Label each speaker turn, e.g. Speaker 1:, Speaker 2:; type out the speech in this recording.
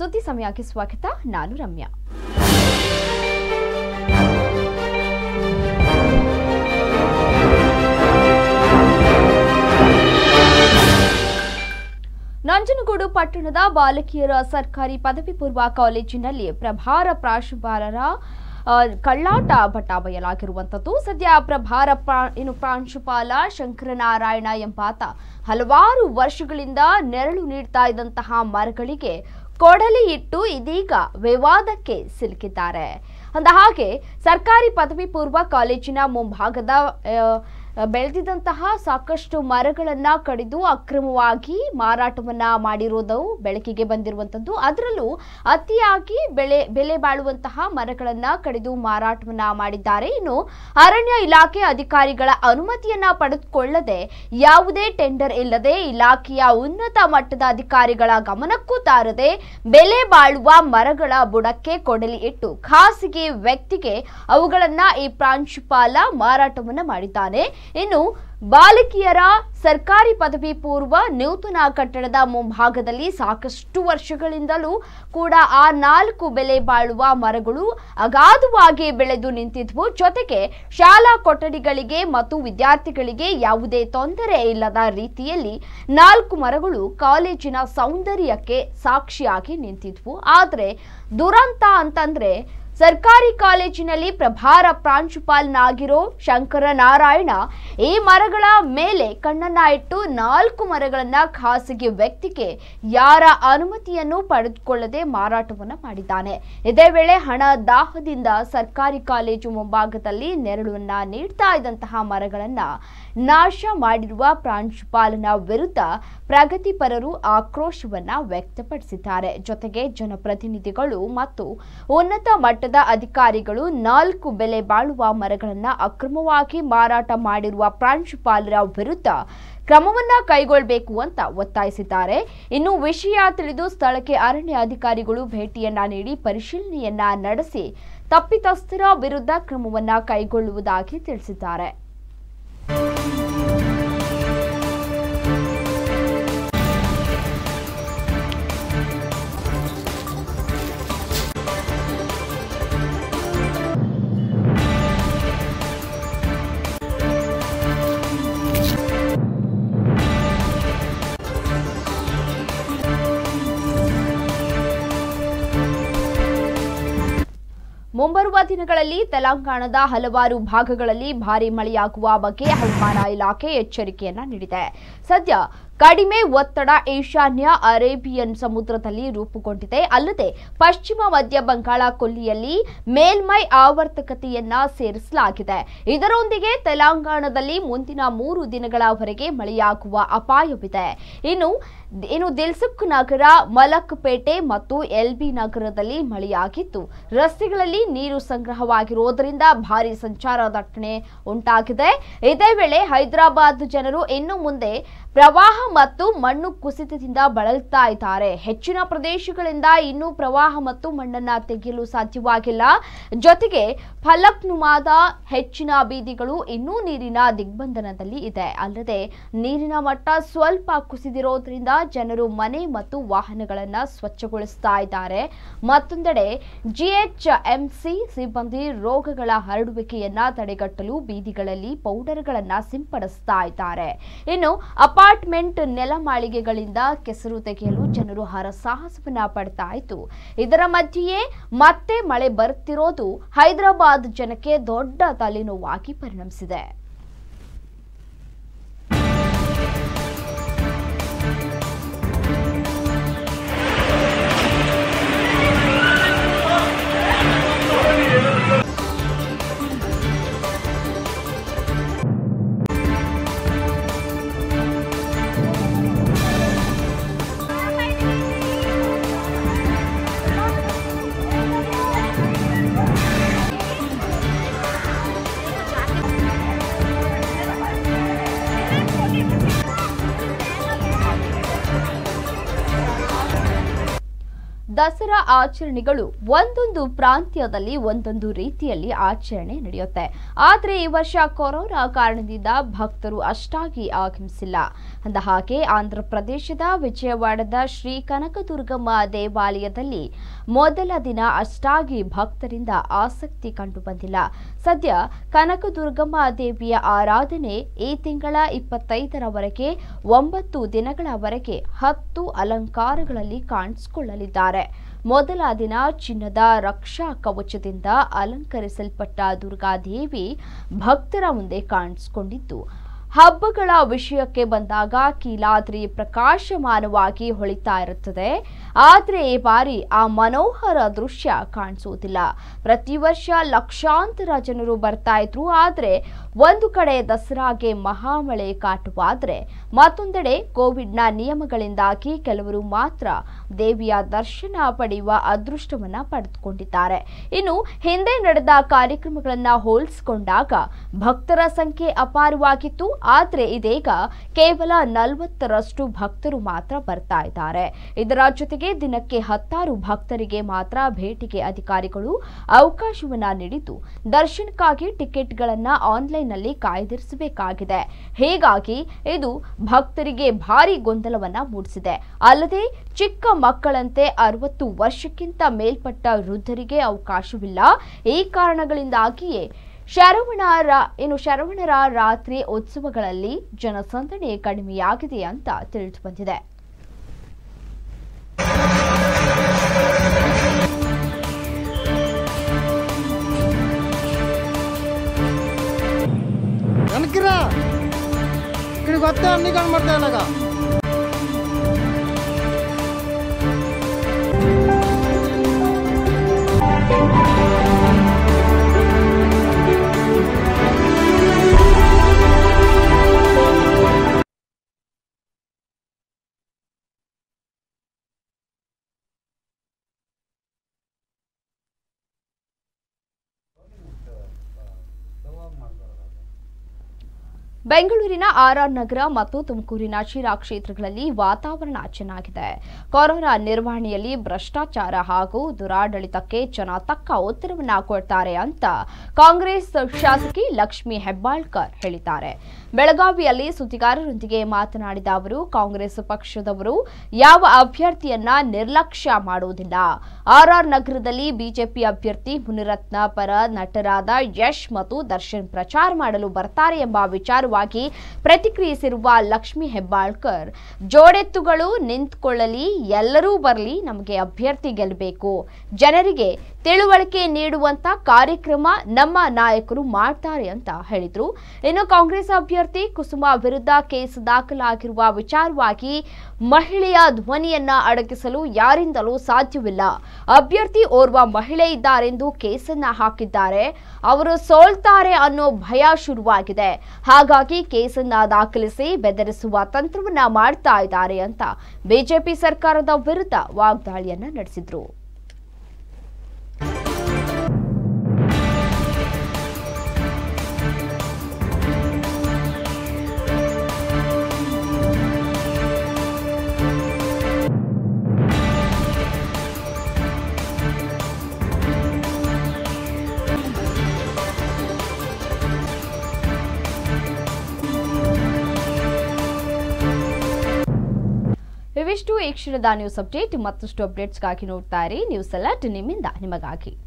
Speaker 1: ಸುದ್ದಿ ಸಮಯಕ್ಕೆ ಸ್ವಾಗತ ನಾನು ರಮ್ಯಾ ನಂಜನಗೂಡು ಪಟ್ಟಣದ ಬಾಲಕಿಯರ ಸರ್ಕಾರಿ ಪದವಿ ಪೂರ್ವ ಕಾಲೇಜಿನಲ್ಲಿ ಪ್ರಭಾರ ಪ್ರಾಂಶುಪಾಲರ ಆ, ಕಳ್ಳಾಟ ಭಟ್ಟ ಬಯಲಾಗಿರುವಂಥದ್ದು ಸದ್ಯ ಪ್ರಭಾರ ಪ್ರಾ- ಏನು ಪ್ರಾಂಶುಪಾಲ ಶಂಕರನಾರಾಯಣ ಎಂಬಾತ ಹಲವಾರು ವರ್ಷಗಳಿಂದ ನೆರಳು ನೀಡ್ತಾ ಇದ್ದಂತಹ ಮರಗಳಿಗೆ ಕೊಡಲಿ ಇಟ್ಟು ಇದೀಗ ವಿವಾದಕ್ಕೆ ಸಿಲುಕಿದ್ದಾರೆ ಅಂದ ಹಾಗೆ ಸರ್ಕಾರಿ ಪದವಿ ಪೂರ್ವ ಕಾಲೇಜಿನ ಮುಂಭಾಗದ ಆ, ಬೆಳೆದಿದ್ದಂತಹ ಸಾಕಷ್ಟು ಮರಗಳನ್ನ ಕಡಿದು ಅಕ್ರಮವಾಗಿ ಮಾರಾಟವನ್ನ ಮಾಡಿರೋದು ಬೆಳಕಿಗೆ ಬಂದಿರುವಂತದ್ದು ಅದರಲ್ಲೂ ಅತಿಯಾಗಿ ಬೆಳೆ ಬೆಲೆ ಬಾಳುವಂತಹ ಮರಗಳನ್ನ ಕಡಿದು ಮಾರಾಟವನ್ನ ಮಾಡಿದ್ದಾರೆ ಇನ್ನು ಅರಣ್ಯ ಇಲಾಖೆ ಅಧಿಕಾರಿಗಳ ಅನುಮತಿಯನ್ನ ಪಡೆದುಕೊಳ್ಳದೆ ಯಾವುದೇ ಟೆಂಡರ್ ಇಲ್ಲದೆ ಇಲಾಖೆಯ ಉನ್ನತ ಮಟ್ಟದ ಅಧಿಕಾರಿಗಳ ಗಮನಕ್ಕೂ ತಾರದೆ ಬೆಲೆ ಬಾಳುವ ಮರಗಳ ಬುಡಕ್ಕೆ ಕೊಡಲಿ ಇಟ್ಟು ಖಾಸಗಿ ವ್ಯಕ್ತಿಗೆ ಅವುಗಳನ್ನ ಈ ಪ್ರಾಂಶುಪಾಲ ಮಾರಾಟವನ್ನ ಮಾಡಿದ್ದಾನೆ ಇನ್ನು ಬಾಲಕಿಯರ ಸರ್ಕಾರಿ ಪದವಿ ಪೂರ್ವ ನೂತನ ಕಟ್ಟಡದ ಮುಂಭಾಗದಲ್ಲಿ ಸಾಕಷ್ಟು ವರ್ಷಗಳಿಂದಲೂ ಕೂಡ ಆ ನಾಲ್ಕು ಬೆಲೆ ಬಾಳುವ ಮರಗಳು ಅಗಾಧವಾಗಿ ಬೆಳೆದು ನಿಂತಿದ್ವು ಜೊತೆಗೆ ಶಾಲಾ ಕೊಠಡಿಗಳಿಗೆ ಮತ್ತು ವಿದ್ಯಾರ್ಥಿಗಳಿಗೆ ಯಾವುದೇ ತೊಂದರೆ ಇಲ್ಲದ ರೀತಿಯಲ್ಲಿ ನಾಲ್ಕು ಮರಗಳು ಕಾಲೇಜಿನ ಸೌಂದರ್ಯಕ್ಕೆ ಸಾಕ್ಷಿಯಾಗಿ ನಿಂತಿದ್ವು ಆದರೆ ದುರಂತ ಅಂತಂದ್ರೆ ಸರ್ಕಾರಿ ಕಾಲೇಜಿನಲ್ಲಿ ಪ್ರಭಾರ ಪ್ರಾಂಶುಪಾಲನಾಗಿರೋ ಶಂಕರನಾರಾಯಣ ಈ ಮರಗಳ ಮೇಲೆ ಕಣ್ಣನ್ನ ಇಟ್ಟು ನಾಲ್ಕು ಮರಗಳನ್ನ ಖಾಸಗಿ ವ್ಯಕ್ತಿಗೆ ಯಾರ ಅನುಮತಿಯನ್ನು ಪಡೆದುಕೊಳ್ಳದೆ ಮಾರಾಟವನ್ನ ಮಾಡಿದ್ದಾನೆ ಇದೇ ವೇಳೆ ಹಣ ದಾಹದಿಂದ ಸರ್ಕಾರಿ ಕಾಲೇಜು ಮುಂಭಾಗದಲ್ಲಿ ನೆರಳನ್ನ ನೀಡ್ತಾ ಇದ್ದಂತಹ ಮರಗಳನ್ನ ನಾಶ ಮಾಡಿರುವ ಪ್ರಾಂಶುಪಾಲನ ವಿರುದ್ಧ ಪ್ರಗತಿಪರರು ಆಕ್ರೋಶವನ್ನ ವ್ಯಕ್ತಪಡಿಸಿದ್ದಾರೆ ಜೊತೆಗೆ ಜನಪ್ರತಿನಿಧಿಗಳು ಮತ್ತು ಉನ್ನತ ಮಟ್ಟದ ಅಧಿಕಾರಿಗಳು ನಾಲ್ಕು ಬೆಲೆ ಬಾಳುವ ಮರಗಳನ್ನ ಅಕ್ರಮವಾಗಿ ಮಾರಾಟ ಮಾಡಿರುವ ಪ್ರಾಂಶುಪಾಲರ ವಿರುದ್ಧ ಕ್ರಮವನ್ನ ಕೈಗೊಳ್ಳಬೇಕು ಅಂತ ಒತ್ತಾಯಿಸಿದ್ದಾರೆ ಇನ್ನು ವಿಷಯ ತಿಳಿದು ಸ್ಥಳಕ್ಕೆ ಅರಣ್ಯ ಅಧಿಕಾರಿಗಳು ಭೇಟಿಯನ್ನ ನೀಡಿ ಪರಿಶೀಲನೆಯನ್ನ ನಡೆಸಿ ತಪ್ಪಿತಸ್ಥರ ವಿರುದ್ಧ ಕ್ರಮವನ್ನ ಕೈಗೊಳ್ಳುವುದಾಗಿ ತಿಳಿಸಿದ್ದಾರೆ ಮುಂಬರುವ ದಿನಗಳಲ್ಲಿ ತೆಲಂಗಾಣದ ಹಲವಾರು ಭಾಗಗಳಲ್ಲಿ ಭಾರಿ ಮಳೆಯಾಗುವ ಬಗ್ಗೆ ಹವಾಮಾನ ಇಲಾಖೆ ಎಚ್ಚರಿಕೆಯನ್ನ ನೀಡಿದೆ ಸದ್ಯ ಕಡಿಮೆ ಒತ್ತಡ ಈಶಾನ್ಯ ಅರೇಬಿಯನ್ ಸಮುದ್ರದಲ್ಲಿ ರೂಪುಗೊಂಡಿದೆ ಅಲ್ಲದೆ ಪಶ್ಚಿಮ ಮಧ್ಯ ಬಂಗಾಳ ಕೊಲ್ಲಿಯಲ್ಲಿ ಮೇಲ್ಮೈ ಆವರ್ತಕತೆಯನ್ನ ಸೇರಿಸಲಾಗಿದೆ ಇದರೊಂದಿಗೆ ತೆಲಂಗಾಣದಲ್ಲಿ ಮುಂದಿನ ಮೂರು ದಿನಗಳವರೆಗೆ ಮಳೆಯಾಗುವ ಅಪಾಯವಿದೆ ಇನ್ನು ಇನ್ನು ದಿಲ್ಸುಖ್ ನಗರ ಮಲಕ್ಪೇಟೆ ಮತ್ತು ಎಲ್ಬಿ ನಗರದಲ್ಲಿ ಮಳೆಯಾಗಿದ್ದು ರಸ್ತೆಗಳಲ್ಲಿ ನೀರು ಸಂಗ್ರಹವಾಗಿರುವುದರಿಂದ ಭಾರಿ ಸಂಚಾರ ದಟ್ಟಣೆ ಉಂಟಾಗಿದೆ ಇದೇ ವೇಳೆ ಹೈದರಾಬಾದ್ ಜನರು ಇನ್ನು ಮುಂದೆ ಪ್ರವಾಹ ಮತ್ತು ಮಣ್ಣು ಕುಸಿತದಿಂದ ಬಳಲ್ತಾ ಇದ್ದಾರೆ ಹೆಚ್ಚಿನ ಪ್ರದೇಶಗಳಿಂದ ಇನ್ನೂ ಪ್ರವಾಹ ಮತ್ತು ಮಣ್ಣನ್ನ ತೆಗೆಯಲು ಸಾಧ್ಯವಾಗಿಲ್ಲ ಜೊತೆಗೆ ಫಲಕ್ನುಮಾದ ಹೆಚ್ಚಿನ ಬೀದಿಗಳು ಇನ್ನೂ ನೀರಿನ ದಿಗ್ಬಂಧನದಲ್ಲಿ ಇದೆ ಅಲ್ಲದೆ ನೀರಿನ ಮಟ್ಟ ಸ್ವಲ್ಪ ಕುಸಿದಿರೋದ್ರಿಂದ ಜನರು ಮನೆ ಮತ್ತು ವಾಹನಗಳನ್ನ ಸ್ವಚ್ಛಗೊಳಿಸ್ತಾ ಇದ್ದಾರೆ ಮತ್ತೊಂದೆಡೆ ಜಿಎಚ್ಎಂಸಿ ಸಿಬ್ಬಂದಿ ರೋಗಗಳ ಹರಡುವಿಕೆಯನ್ನ ತಡೆಗಟ್ಟಲು ಬೀದಿಗಳಲ್ಲಿ ಪೌಡರ್ಗಳನ್ನ ಸಿಂಪಡಿಸ್ತಾ ಇದ್ದಾರೆ ಇನ್ನು ಅಪಾರ್ಟ್ಮೆಂಟ್ ನೆಲಮಾಳಿಗೆಗಳಿಂದ ಕೆಸರು ತೆಗೆಯಲು ಜನರು ಹರಸಾಹಸವನ್ನ ಪಡ್ತಾ ಇದ್ದು ಇದರ ಮಧ್ಯೆಯೇ ಮತ್ತೆ ಮಳೆ ಬರುತ್ತಿರೋದು ಹೈದರಾಬಾದ್ ಜನಕ್ಕೆ ದೊಡ್ಡ ತಲೆನೋವಾಗಿ ಪರಿಣಮಿಸಿದೆ ದಸರಾ ಆಚರಣೆಗಳು ಒಂದೊಂದು ಪ್ರಾಂತ್ಯದಲ್ಲಿ ಒಂದೊಂದು ರೀತಿಯಲ್ಲಿ ಆಚರಣೆ ನಡೆಯುತ್ತೆ ಆದರೆ ಈ ವರ್ಷ ಕೊರೋನಾ ಕಾರಣದಿಂದ ಭಕ್ತರು ಅಷ್ಟಾಗಿ ಆಗಮಿಸಿಲ್ಲ ಅಂದ ಹಾಗೆ ಆಂಧ್ರ ಪ್ರದೇಶದ ವಿಜಯವಾಡದ ಶ್ರೀ ಕನಕದುರ್ಗಮ್ಮ ದೇವಾಲಯದಲ್ಲಿ ಮೊದಲ ದಿನ ಅಷ್ಟಾಗಿ ಭಕ್ತರಿಂದ ಆಸಕ್ತಿ ಕಂಡು ಬಂದಿಲ್ಲ ಸದ್ಯ ಕನಕದುರ್ಗಮ್ಮ ದೇವಿಯ ಆರಾಧನೆ ಈ ತಿಂಗಳ ಇಪ್ಪತ್ತೈದರವರೆಗೆ ಒಂಬತ್ತು ದಿನಗಳವರೆಗೆ ಹತ್ತು ಅಲಂಕಾರಗಳಲ್ಲಿ ಕಾಣಿಸಿಕೊಳ್ಳಲಿದ್ದಾರೆ ಮೊದಲ ದಿನ ಚಿನ್ನದ ರಕ್ಷಾ ಕವಚದಿಂದ ಅಲಂಕರಿಸಲ್ಪಟ್ಟ ದುರ್ಗಾದೇವಿ ಭಕ್ತರ ಮುಂದೆ ಕಾಣಿಸಿಕೊಂಡಿದ್ದು ಹಬ್ಬಗಳ ವಿಷಯಕ್ಕೆ ಬಂದಾಗ ಕೀಲಾದ್ರಿ ಪ್ರಕಾಶಮಾನವಾಗಿ ಹೊಳಿತಾ ಇರುತ್ತದೆ ಆದರೆ ಈ ಬಾರಿ ಆ ಮನೋಹರ ದೃಶ್ಯ ಕಾಣಿಸುವುದಿಲ್ಲ ಪ್ರತಿ ವರ್ಷ ಲಕ್ಷಾಂತರ ಜನರು ಬರ್ತಾ ಇದ್ರು ಆದರೆ ಒಂದು ಕಡೆ ದಸರಾಗೆ ಮಹಾಮಳೆ ಕಾಟವಾದರೆ ಮತ್ತೊಂದೆಡೆ ಕೋವಿಡ್ನ ನಿಯಮಗಳಿಂದಾಗಿ ಕೆಲವರು ಮಾತ್ರ ದೇವಿಯ ದರ್ಶನ ಪಡೆಯುವ ಅದೃಷ್ಟವನ್ನ ಪಡೆದುಕೊಂಡಿದ್ದಾರೆ ಇನ್ನು ಹಿಂದೆ ನಡೆದ ಕಾರ್ಯಕ್ರಮಗಳನ್ನ ಹೋಲಿಸಿಕೊಂಡಾಗ ಭಕ್ತರ ಸಂಖ್ಯೆ ಅಪಾರವಾಗಿತ್ತು ಆದರೆ ಇದೀಗ ಕೇವಲ ನಲವತ್ತರಷ್ಟು ಭಕ್ತರು ಮಾತ್ರ ಬರ್ತಾ ಇದ್ದಾರೆ ಇದರ ಜೊತೆಗೆ ದಿನಕ್ಕೆ ಹತ್ತಾರು ಭಕ್ತರಿಗೆ ಮಾತ್ರ ಭೇಟಿಗೆ ಅಧಿಕಾರಿಗಳು ಅವಕಾಶವನ್ನ ನೀಡಿದ್ದು ದರ್ಶನಕ್ಕಾಗಿ ಟಿಕೆಟ್ಗಳನ್ನ ಆನ್ಲೈನ್ನಲ್ಲಿ ಕಾಯ್ದಿರಿಸಬೇಕಾಗಿದೆ ಹೀಗಾಗಿ ಇದು ಭಕ್ತರಿಗೆ ಭಾರಿ ಗೊಂದಲವನ್ನ ಮೂಡಿಸಿದೆ ಅಲ್ಲದೆ ಚಿಕ್ಕ ಮಕ್ಕಳಂತೆ ಅರವತ್ತು ವರ್ಷಕ್ಕಿಂತ ಮೇಲ್ಪಟ್ಟ ವೃದ್ಧರಿಗೆ ಅವಕಾಶವಿಲ್ಲ ಈ ಕಾರಣಗಳಿಂದಾಗಿಯೇ ಶರವಣ ರಾ- ಏನು ಶರವಣರ ರಾತ್ರಿ ಉತ್ಸವಗಳಲ್ಲಿ ಜನಸಂದಣಿ ಕಡಿಮೆಯಾಗಿದೆ ಅಂತ ತಿಳಿದು ಬಂದಿದೆ
Speaker 2: వెనక్కిరా ఇక్కడికి వస్తే అన్ని కనబడతాయి అలాగా
Speaker 1: ಬೆಂಗಳೂರಿನ ಆರ್ಆರ್ ನಗರ ಮತ್ತು ತುಮಕೂರಿನ ಶಿರಾ ಕ್ಷೇತ್ರಗಳಲ್ಲಿ ವಾತಾವರಣ ಚೆನ್ನಾಗಿದೆ ಕೊರೋನಾ ನಿರ್ವಹಣೆಯಲ್ಲಿ ಭ್ರಷ್ಟಾಚಾರ ಹಾಗೂ ದುರಾಡಳಿತಕ್ಕೆ ಜನ ತಕ್ಕ ಉತ್ತರವನ್ನ ಕೊಡ್ತಾರೆ ಅಂತ ಕಾಂಗ್ರೆಸ್ ಶಾಸಕಿ ಲಕ್ಷ್ಮಿ ಹೆಬ್ಬಾಳ್ಕರ್ ಹೇಳಿದ್ದಾರೆ ಬೆಳಗಾವಿಯಲ್ಲಿ ಸುದ್ದಿಗಾರರೊಂದಿಗೆ ಮಾತನಾಡಿದ ಅವರು ಕಾಂಗ್ರೆಸ್ ಪಕ್ಷದವರು ಯಾವ ಅಭ್ಯರ್ಥಿಯನ್ನ ನಿರ್ಲಕ್ಷ್ಯ ಮಾಡುವುದಿಲ್ಲ ಆರ್ಆರ್ ನಗರದಲ್ಲಿ ಬಿಜೆಪಿ ಅಭ್ಯರ್ಥಿ ಮುನಿರತ್ನ ಪರ ನಟರಾದ ಯಶ್ ಮತ್ತು ದರ್ಶನ್ ಪ್ರಚಾರ ಮಾಡಲು ಬರ್ತಾರೆ ಎಂಬ ವಿಚಾರವಾಗಿ ಪ್ರತಿಕ್ರಿಯಿಸಿರುವ ಲಕ್ಷ್ಮಿ ಹೆಬ್ಬಾಳ್ಕರ್ ಜೋಡೆತ್ತುಗಳು ನಿಂತ್ಕೊಳ್ಳಲಿ ಎಲ್ಲರೂ ಬರಲಿ ನಮಗೆ ಅಭ್ಯರ್ಥಿ ಗೆಲ್ಲಬೇಕು ಜನರಿಗೆ ತಿಳುವಳಿಕೆ ನೀಡುವಂತ ಕಾರ್ಯಕ್ರಮ ನಮ್ಮ ನಾಯಕರು ಮಾಡ್ತಾರೆ ಅಂತ ಹೇಳಿದ್ರು ಇನ್ನು ಕಾಂಗ್ರೆಸ್ ಅಭ್ಯರ್ಥಿ ಕುಸುಮಾ ವಿರುದ್ಧ ಕೇಸ್ ದಾಖಲಾಗಿರುವ ವಿಚಾರವಾಗಿ ಮಹಿಳೆಯ ಧ್ವನಿಯನ್ನ ಅಡಗಿಸಲು ಯಾರಿಂದಲೂ ಸಾಧ್ಯವಿಲ್ಲ ಅಭ್ಯರ್ಥಿ ಓರ್ವ ಮಹಿಳೆ ಇದ್ದಾರೆಂದು ಕೇಸನ್ನ ಹಾಕಿದ್ದಾರೆ ಅವರು ಸೋಲ್ತಾರೆ ಅನ್ನೋ ಭಯ ಶುರುವಾಗಿದೆ ಹಾಗಾಗಿ ಕೇಸನ್ನ ದಾಖಲಿಸಿ ಬೆದರಿಸುವ ತಂತ್ರವನ್ನ ಮಾಡ್ತಾ ಇದ್ದಾರೆ ಅಂತ ಬಿಜೆಪಿ ಸರ್ಕಾರದ ವಿರುದ್ಧ ವಾಗ್ದಾಳಿಯನ್ನ ನಡೆಸಿದ್ರು ಇವಿಷ್ಟು ಈ ಕ್ಷಣದ ನ್ಯೂಸ್ ಅಪ್ಡೇಟ್ ಮತ್ತಷ್ಟು ಅಪ್ಡೇಟ್ಸ್ಗಾಗಿ ನೋಡ್ತಾ ಇರಿ ನ್ಯೂಸ್ ಅಲರ್ಟ್ ನಿಮ್ಮಿಂದ ನಿಮಗಾಗಿ